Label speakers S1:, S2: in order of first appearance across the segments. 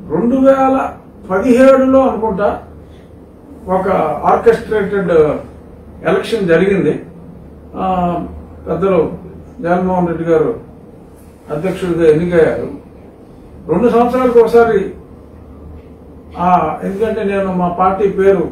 S1: రెండు వేల పదిహేడులో అనుకుంటా ఒక ఆర్కెస్ట్రేటెడ్ ఎలక్షన్ జరిగింది ఆ, పెద్దలు జగన్మోహన్ రెడ్డి గారు అధ్యక్షుడిగా ఎన్నికయ్యారు రెండు సంవత్సరాలకు ఒకసారి ఆ, ఎందుకంటే నేను మా పార్టీ పేరు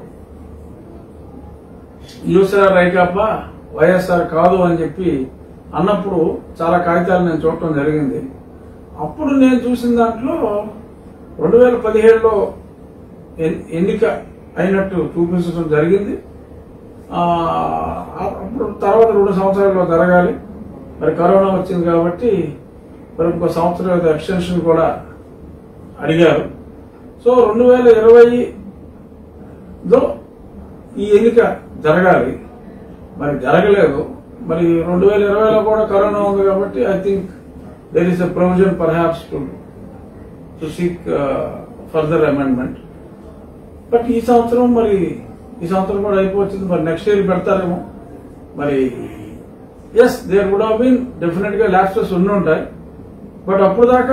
S1: యూసర్ రైకాప వైఎస్ఆర్ కాదు అని చెప్పి అన్నప్పుడు చాలా కాగితాలు నేను చూడటం జరిగింది అప్పుడు నేను చూసిన దాంట్లో రెండు వేల పదిహేడులో ఎన్- ఎన్నిక అయినట్టు చూపించడం జరిగింది ఆ, అప్పుడు తర్వాత రెండు సంవత్సరాలు జరగాలి మరి కరోనా వచ్చింది కాబట్టి మరి ఇంకో సంవత్సరం ఏదో ఎక్స్టెన్షన్ కూడా అడిగారు సో రెండు వేల ఇరవైలో ఈ ఎన్నిక జరగాలి మరి జరగలేదు మరి రెండు వేల ఇరవైలో కూడా కరోనా ఉంది కాబట్టి I think there is a provision perhaps to to seek further amendment but ఈ సంవత్సరం మరి ఈ సంవత్సరం కూడా అయిపోతుంది మరి నెక్స్ట్ ఇయర్ పెడతారేమో మరి as there would have been definite గా ల్యాప్సెస్ ఉండి ఉంటాయి బట్ అప్పుడు దాకా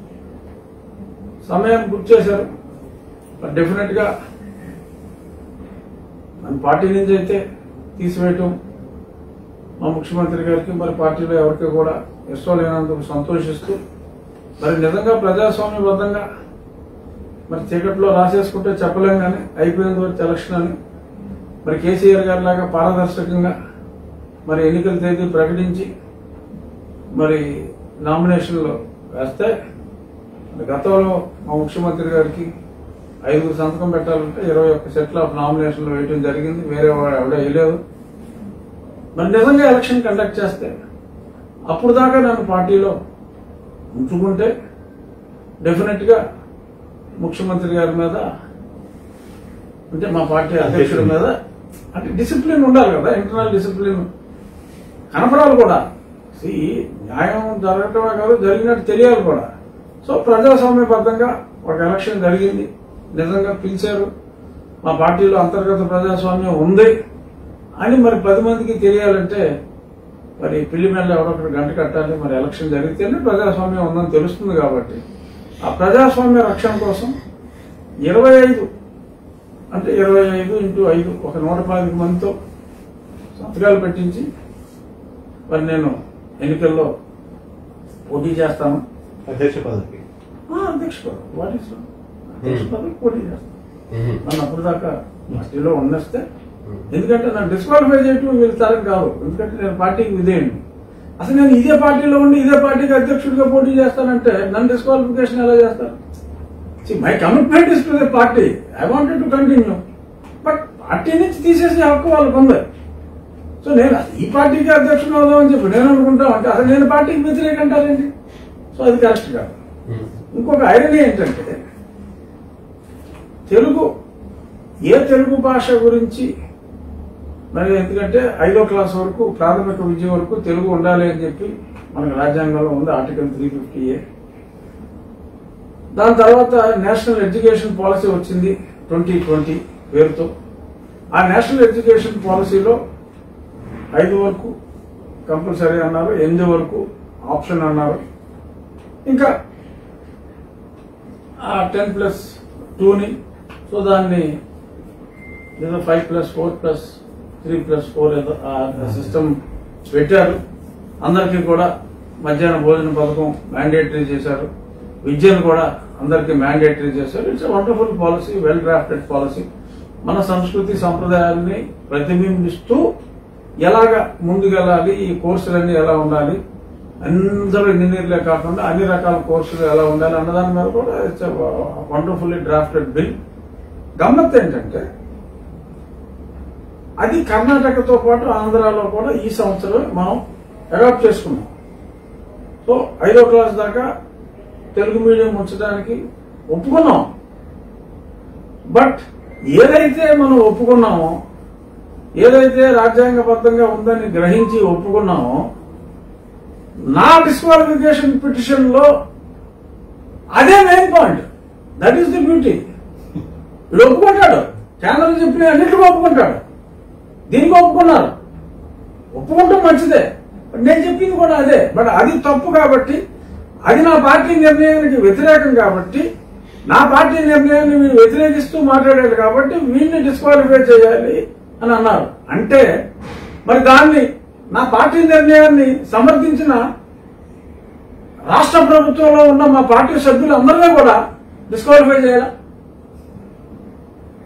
S1: సమయం గుర్తు చేశారు బట్ డెఫినెట్ గా మన పార్టీ నుంచి అయితే తీసివేయటం మా ముఖ్యమంత్రి గారికి మరి పార్టీలో ఎవరికి కూడా ఇష్టం లేనందుకు సంతోషిస్తూ మరి నిజంగా ప్రజాస్వామ్యబద్ధంగా మరి చీకట్లో రాసేసుకుంటే చెప్పలేం కానీ అయిపోయిన వరకు ఎలక్షన్ అని మరి కేసీఆర్ గారి లాగా పారదర్శకంగా మరి ఎన్నికల తేదీ ప్రకటించి మరి నామినేషన్లో వేస్తే మరి గతంలో మా ముఖ్యమంత్రి గారికి ఐదుగురు సంతకం పెట్టాలంటే ఇరవై ఒక్క సెట్ల ఆఫ్ నామినేషన్లు వేయడం జరిగింది వేరే వాడు ఎవడ వేయలేదు మరి నిజంగా ఎలక్షన్ కండక్ట్ చేస్తే అప్పుడు దాకా నన్ను పార్టీలో ఉంచుకుంటే డెఫినెట్ గా ముఖ్యమంత్రి గారి మీద అంటే మా పార్టీ అధ్యక్షుడి మీద అంటే డిసిప్లిన్ ఉండాలి కదా ఇంటర్నల్ డిసిప్లిన్ కనపడాలి కూడా See, న్యాయం జరగటమే కాదు జరిగినట్టు తెలియాలి కూడా సో ప్రజాస్వామ్యబద్ధంగా ఒక ఎలక్షన్ జరిగింది నిజంగా పిలిచారు మా పార్టీలో అంతర్గత ప్రజాస్వామ్యం ఉంది అని మరి పది మందికి తెలియాలంటే మరి పిల్లి మెల్ల ఎవరొకరు గంట కట్టాలి మరి ఎలక్షన్ జరిగితేనే ప్రజాస్వామ్యం ఉందని తెలుస్తుంది కాబట్టి ఆ ప్రజాస్వామ్య రక్షణ కోసం ఇరవై ఐదు అంటే ఇరవై ఐదు ఇంటూ ఐదు ఒక నూట పాతిక మందితో సంతకాలు పెట్టించి మరి నేను ఎన్నికల్లో పోటీ చేస్తాను
S2: అధ్యక్ష పదవికి
S1: ఆ, అధ్యక్ష పదవి వాట్ ఈస్ అధ్యక్ష పదవి పోటీ చేస్తాను నన్ను అప్పుడు దాకా పార్టీలో ఉన్నస్తే ఎందుకంటే నన్ను డిస్క్వాలిఫై చేయటం వీళ్ళ తరం కాదు ఎందుకంటే నేను పార్టీకి విధేయండి అసలు నేను ఇదే పార్టీలో ఉండి ఇదే పార్టీకి అధ్యక్షుడిగా పోటీ చేస్తానంటే నన్ను డిస్క్వాలిఫికేషన్ ఎలా చేస్తారు my commitment is to the party I wanted to continue but party నుంచి తీసేసే హక్కు వాళ్ళకు ఉంది సో నేను ఈ పార్టీకి అధ్యక్షుడు అవుదామని చెప్పి నేను అనుకుంటా అంటే అసలు నేను పార్టీకి వ్యతిరేక అంటారేంటి సో అది కరెక్ట్ కాదు ఇంకొక ఐరనీ ఏంటంటే తెలుగు ఏ తెలుగు భాష గురించి మరి ఎందుకంటే ఐదో క్లాస్ వరకు ప్రాథమిక విద్య వరకు తెలుగు ఉండాలి అని చెప్పి మనకు రాజ్యాంగంలో ఉంది ఆర్టికల్ త్రీ ఫిఫ్టీ ఏ దాని తర్వాత నేషనల్ ఎడ్యుకేషన్ పాలసీ వచ్చింది ట్వంటీ ట్వంటీ పేరుతో ఆ నేషనల్ ఎడ్యుకేషన్ పాలసీలో ఐదు వరకు కంపల్సరీ అన్నారు ఎనిమిది వరకు ఆప్షన్ అన్నారు ఇంకా టెన్ ప్లస్ టూని సో దాన్ని ఏదో five plus four plus three plus four ఏదో ఆ సిస్టమ్ పెట్టారు అందరికీ కూడా మధ్యాహ్న భోజన పథకం మ్యాండేటరీ చేశారు విద్యను కూడా అందరికీ మ్యాండేటరీ చేశారు it's wonderful policy well drafted policy మన సంస్కృతి సంప్రదాయాన్ని ప్రతిబింబిస్తూ ఎలాగ ముందుకెళ్ళాలి ఈ కోర్సులన్నీ ఎలా ఉండాలి అందరూ ఇంజనీర్లే కాకుండా అన్ని రకాల కోర్సులు ఎలా ఉండాలి అన్నదాని మీద కూడా ఇట్స్ వండర్ఫుల్లీ డ్రాఫ్టెడ్ బిల్ గమ్మత్ ఏంటంటే అది కర్ణాటకతో పాటు ఆంధ్రాలో కూడా ఈ సంవత్సరం మనం అడాప్ట్ చేసుకున్నాం సో ఐదో క్లాస్ దాకా తెలుగు మీడియం ఉంచడానికి ఒప్పుకున్నాం బట్ ఏదైతే మనం ఒప్పుకున్నామో ఏదైతే రాజ్యాంగబద్ధంగా ఉందని గ్రహించి ఒప్పుకున్నామో నా డిస్క్వాలిఫికేషన్ పిటిషన్ లో అదే main point that is the beauty వీడు ఒప్పుకుంటాడు కేంద్రం చెప్పిన అన్నిటికీ ఒప్పుకుంటాడు దీనికి ఒప్పుకున్నారు ఒప్పుకుంటాం మంచిదే బట్ నేను చెప్పింది కూడా అదే బట్ అది తప్పు కాబట్టి అది నా పార్టీ నిర్ణయానికి వ్యతిరేకం కాబట్టి నా పార్టీ నిర్ణయాన్ని వీళ్ళు వ్యతిరేకిస్తూ మాట్లాడారు కాబట్టి వీళ్ళని డిస్క్వాలిఫై చేయాలి అని అన్నారు అంటే మరి దాన్ని నా పార్టీ నిర్ణయాన్ని సమర్థించిన రాష్ట్ర ప్రభుత్వంలో ఉన్న మా పార్టీ సభ్యులు అందరినీ కూడా డిస్క్వాలిఫై చేయాలి